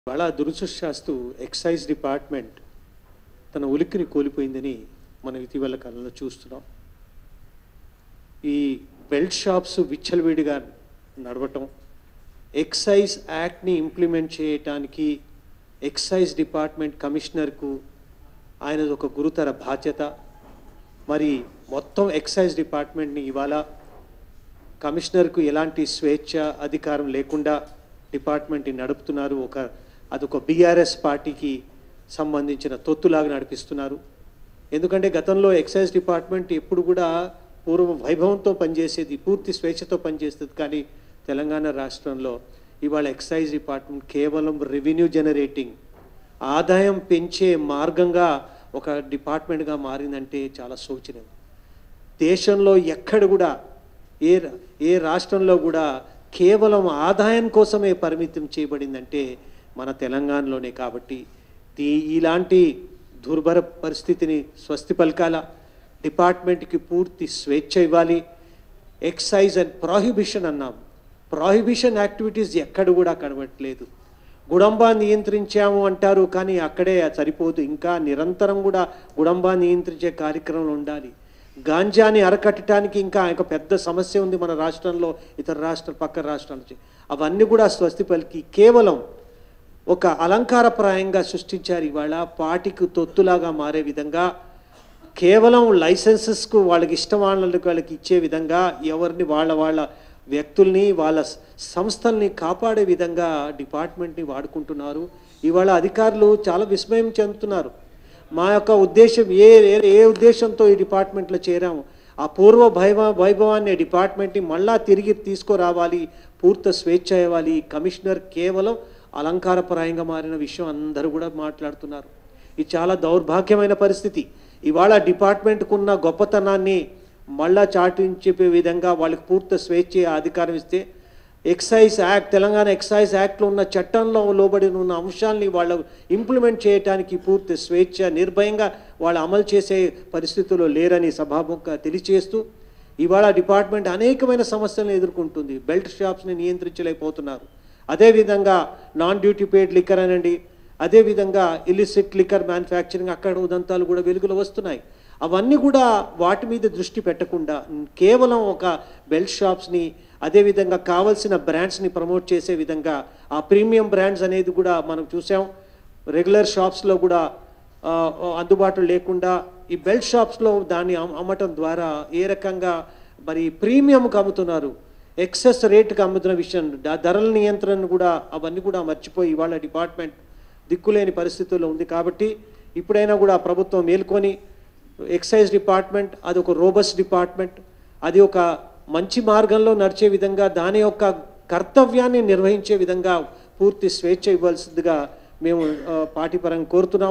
వాళ్ళ దురదృష్టశాస్తు excise department తన ఉలిక్కిని కోల్పోయిందని మనం ఇటీవల కాలంలో చూస్తున్నాం ఈ బెల్ట్ షాప్స్ విచ్చలవిడిగా నడవటం ఎక్సైజ్ యాక్ట్ని ఇంప్లిమెంట్ చేయటానికి ఎక్సైజ్ డిపార్ట్మెంట్ కమిషనర్కు ఆయనది ఒక గురుతర బాధ్యత మరి మొత్తం ఎక్సైజ్ డిపార్ట్మెంట్ని ఇవాళ కమిషనర్కు ఎలాంటి స్వేచ్ఛ అధికారం లేకుండా డిపార్ట్మెంట్ని నడుపుతున్నారు ఒక అదొక బీఆర్ఎస్ పార్టీకి సంబంధించిన తొత్తులాగా నడిపిస్తున్నారు ఎందుకంటే గతంలో ఎక్సైజ్ డిపార్ట్మెంట్ ఎప్పుడు కూడా పూర్వ వైభవంతో పనిచేసేది పూర్తి స్వేచ్ఛతో పనిచేస్తుంది కానీ తెలంగాణ రాష్ట్రంలో ఇవాళ ఎక్సైజ్ డిపార్ట్మెంట్ కేవలం రెవెన్యూ జనరేటింగ్ ఆదాయం పెంచే మార్గంగా ఒక డిపార్ట్మెంట్గా మారిందంటే చాలా శోచనీయం దేశంలో ఎక్కడ కూడా ఏ రా- ఏ రాష్ట్రంలో కూడా కేవలం ఆదాయం కోసమే పరిమితం చేయబడిందంటే మన తెలంగాణలోనే కాబట్టి ఈ- ఇలాంటి దుర్భర పరిస్థితిని స్వస్తి పలకాల డిపార్ట్మెంట్కి పూర్తి స్వేచ్ఛ ఇవ్వాలి ఎక్సైజ్ అండ్ ప్రాహిబిషన్ అన్నాం ప్రాహిబిషన్ యాక్టివిటీస్ ఎక్కడ కూడా కనబడట్లేదు గుడంబా నియంత్రించాము అంటారు కానీ అక్కడే సరిపోదు ఇంకా నిరంతరం కూడా గుడంబా నియంత్రించే కార్యక్రమం ఉండాలి గాంజాని అరకట్టడానికి ఇంకా ఒక పెద్ద సమస్య ఉంది మన రాష్ట్రంలో ఇతర రాష్ట్ర పక్క రాష్ట్రాల నుంచి అవన్నీ కూడా స్వస్తి పలికి కేవలం ఒక అలంకారప్రాయంగా సృష్టించారు ఇవాళ పార్టీకి తొత్తులాగా మారే విధంగా కేవలం లైసెన్సెస్కు వాళ్ళకి ఇష్టం వాళ్ళకి వాళ్ళకి ఇచ్చే విధంగా ఎవరిని వాళ్ళ వాళ్ళ వ్యక్తుల్ని వాళ్ళ స- సంస్థల్ని కాపాడే విధంగా డిపార్ట్మెంట్ని వాడుకుంటున్నారు ఇవాళ అధికారులు చాలా విస్మయం చెందుతున్నారు మా యొక్క ఉద్దేశం ఏ ఏ- ఏ ఉద్దేశంతో ఈ డిపార్ట్మెంట్లో చేరాము ఆ పూర్వ వైభవ వైభవాన్ని డిపార్ట్మెంట్ని మళ్ళా తిరిగి తీసుకురావాలి పూర్తి స్వేచ్ఛ ఇవ్వాలి కమిషనర్ కేవలం అలంకారపరాయంగా మారిన విషయం అందరూ కూడా మాట్లాడుతున్నారు ఇది చాలా దౌర్భాగ్యమైన పరిస్థితి ఇవాళ డిపార్ట్మెంట్కు ఉన్న గొప్పతనాన్ని మళ్ళా చాటించే విధంగా వాళ్ళకి పూర్తి స్వేచ్ఛ అధికారం ఇస్తే ఎక్సైజ్ యాక్ట్ తెలంగాణ ఎక్సైజ్ యాక్ట్లో ఉన్న చట్టంలో లోబడి ఉన్న అంశాలని వాళ్ళు ఇంప్లిమెంట్ చేయడానికి పూర్తి స్వేచ్ఛ నిర్భయంగా వాళ్ళు అమలు చేసే పరిస్థితుల్లో లేరని సభాముఖంగా తెలియచేస్తూ ఇవాళ డిపార్ట్మెంట్ అనేకమైన సమస్యలను ఎదుర్కొంటుంది బెల్ట్ షాప్స్ని నియంత్రించలేకపోతున్నారు అదేవిధంగా నాన్ డ్యూటీ పేడ్ లిక్కర్ అనండి అదేవిధంగా ఇలిసిట్ లిక్కర్ మ్యానుఫ్యాక్చరింగ్ అక్కడ ఉదంతాలు కూడా వెలుగులో వస్తున్నాయి అవన్నీ కూడా వాటి మీద దృష్టి పెట్టకుండా కేవలం ఒక బెల్ట్ షాప్స్ని అదేవిధంగా కావలసిన బ్రాండ్స్ని ప్రమోట్ చేసే విధంగా ఆ ప్రీమియం బ్రాండ్స్ అనేది కూడా మనం చూసాం రెగ్యులర్ షాప్స్లో కూడా ఆ, అందుబాటులో లేకుండా ఈ బెల్ట్ షాప్స్లో దాన్ని అమ్- అమ్మటం ద్వారా ఏ రకంగా మరి ప్రీమియంకి అమ్ముతున్నారు ఎక్సెస్ రేట్కి అమ్ముతున్న విషయం ద- ధరల నియంత్రణ కూడా అవన్నీ కూడా మర్చిపోయి ఇవాళ డిపార్ట్మెంట్ దిక్కులేని పరిస్థితుల్లో ఉంది కాబట్టి ఇప్పుడైనా కూడా ప్రభుత్వం మేల్కొని ఎక్సైజ్ డిపార్ట్మెంట్ అది ఒక రోబస్ డిపార్ట్మెంట్ అది ఒక మంచి మార్గంలో నడిచే విధంగా దాని యొక్క కర్తవ్యాన్ని నిర్వహించే విధంగా పూర్తి స్వేచ్ఛ ఇవ్వాల్సిందిగా మేము ఆ, పార్టీ పరంగా కోరుతున్నాం